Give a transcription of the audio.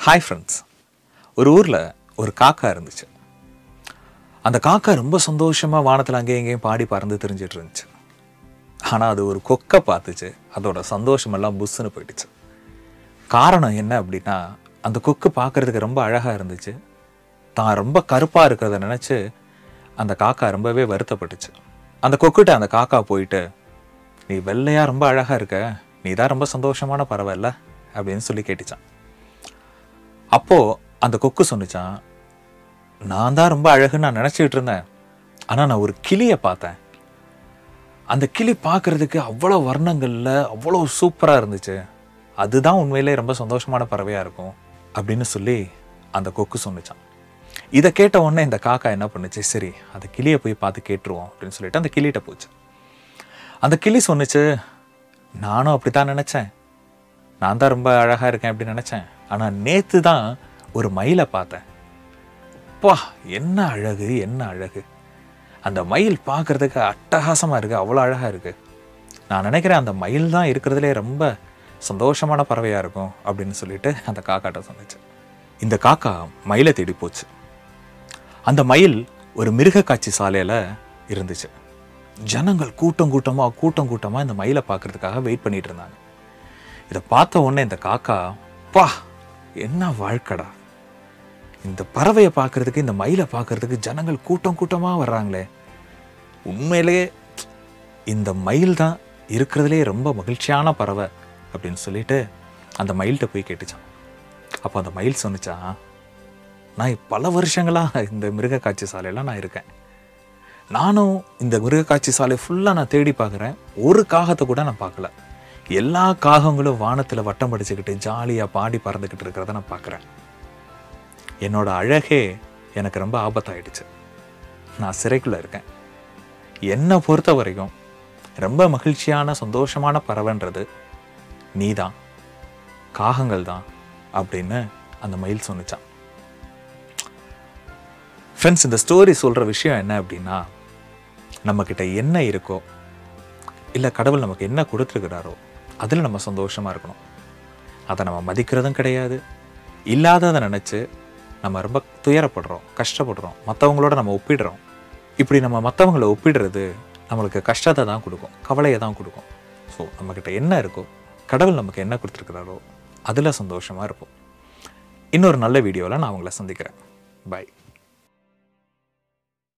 hi friends ஒரு ஊரில் ஒரு காக்கா இருந்துச்சு அந்த காக்கா ரொம்ப சந்தோஷமாக வானத்தில் அங்கேயும் இங்கேயும் பாடி பறந்து தெரிஞ்சிட்டு இருந்துச்சு ஆனால் அது ஒரு கொக்கை பார்த்துச்சு அதோட சந்தோஷமெல்லாம் புஸ்ஸுன்னு போயிடுச்சு காரணம் என்ன அப்படின்னா அந்த கொக்கு பார்க்கறதுக்கு ரொம்ப அழகாக இருந்துச்சு தான் ரொம்ப கருப்பாக இருக்கிறத நினச்சி அந்த காக்கா ரொம்பவே வருத்தப்பட்டுச்சு அந்த கொக்குட்ட அந்த காக்கா போயிட்டு நீ வெள்ளையா ரொம்ப அழகாக இருக்க நீ தான் ரொம்ப சந்தோஷமான பறவை இல்ல அப்படின்னு சொல்லி கேட்டுச்சான் அப்போது அந்த கொக்கு சொன்னுச்சான் நான் தான் ரொம்ப அழகுன்னு நான் நினச்சிக்கிட்டு இருந்தேன் ஆனால் நான் ஒரு கிளியை பார்த்தேன் அந்த கிளி பார்க்கறதுக்கு அவ்வளோ வர்ணங்களில் அவ்வளோ சூப்பராக இருந்துச்சு அதுதான் உண்மையிலே ரொம்ப சந்தோஷமான பறவையாக இருக்கும் அப்படின்னு சொல்லி அந்த கொக்கு சொன்னுச்சான் இதை கேட்ட உடனே இந்த காக்கா என்ன பண்ணுச்சு சரி அந்த கிளியை போய் பார்த்து கேட்டுருவோம் அப்படின்னு சொல்லிட்டு அந்த கிளிகிட்ட போச்சு அந்த கிளி சொன்னுச்சு நானும் அப்படி தான் நினச்சேன் நான் தான் ரொம்ப அழகாக இருக்கேன் அப்படின்னு நினச்சேன் ஆனால் நேற்று தான் ஒரு மயிலை பார்த்தேன் அப்பா என்ன அழகு என்ன அழகு அந்த மயில் பார்க்கறதுக்கு அட்டகாசமாக இருக்குது அவ்வளோ அழகாக இருக்குது நான் நினைக்கிறேன் அந்த மயில் தான் இருக்கிறதுலே ரொம்ப சந்தோஷமான பறவையாக இருக்கும் அப்படின்னு சொல்லிட்டு அந்த காக்காட்ட சொன்னுச்சு இந்த காக்கா மயிலை தேடி போச்சு அந்த மயில் ஒரு மிருக காட்சி சாலையில் இருந்துச்சு ஜனங்கள் கூட்டம் கூட்டமாக கூட்டம் கூட்டமாக இந்த மயிலை பார்க்கறதுக்காக வெயிட் பண்ணிட்டு இருந்தாங்க இதை பார்த்த உடனே இந்த காக்கா பா என்ன வாழ்க்கடா இந்த பறவையை பார்க்கறதுக்கு இந்த மயிலை பார்க்கறதுக்கு ஜனங்கள் கூட்டம் கூட்டமாக வர்றாங்களே உண்மையிலேயே இந்த மயில் தான் இருக்கிறதுலே ரொம்ப மகிழ்ச்சியான பறவை அப்படின்னு சொல்லிட்டு அந்த மயில்கிட்ட போய் கேட்டுச்சான் அப்போ அந்த மயில் சொன்னுச்சான் நான் பல வருஷங்களாக இந்த மிருக காட்சி சாலையில் நான் இருக்கேன் நானும் இந்த மிருக காட்சி சாலை ஃபுல்லாக நான் தேடி பார்க்குறேன் ஒரு காகத்தை கூட நான் பார்க்கல எல்லா காகங்களும் வானத்தில் வட்டம் படிச்சுக்கிட்டு ஜாலியாக பாடி பறந்துக்கிட்டு இருக்கிறத நான் பார்க்குறேன் என்னோட அழகே எனக்கு ரொம்ப ஆபத்தாயிடுச்சு நான் சிறைக்குள்ளே இருக்கேன் என்னை பொறுத்த வரைக்கும் ரொம்ப மகிழ்ச்சியான சந்தோஷமான பறவைன்றது நீ தான் காகங்கள் தான் அப்படின்னு அந்த மயில் சொன்னிச்சான் ஃப்ரெண்ட்ஸ் இந்த ஸ்டோரி சொல்கிற விஷயம் என்ன அப்படின்னா நம்மக்கிட்ட என்ன இருக்கோ இல்லை கடவுள் நமக்கு என்ன கொடுத்துருக்கிறாரோ அதில் நம்ம சந்தோஷமாக இருக்கணும் அதை நம்ம மதிக்கிறதும் கிடையாது இல்லாததை நினச்சி நம்ம ரொம்ப துயரப்படுறோம் கஷ்டப்படுறோம் மற்றவங்களோட நம்ம ஒப்பிடுறோம் இப்படி நம்ம மற்றவங்களை ஒப்பிடுறது நம்மளுக்கு கஷ்டத்தை தான் கொடுக்கும் கவலையை தான் கொடுக்கும் ஸோ நம்மக்கிட்ட என்ன இருக்கோ கடவுள் நமக்கு என்ன கொடுத்துருக்கிறாரோ அதில் சந்தோஷமாக இருப்போம் இன்னொரு நல்ல வீடியோவில் நான் உங்களை சந்திக்கிறேன் பை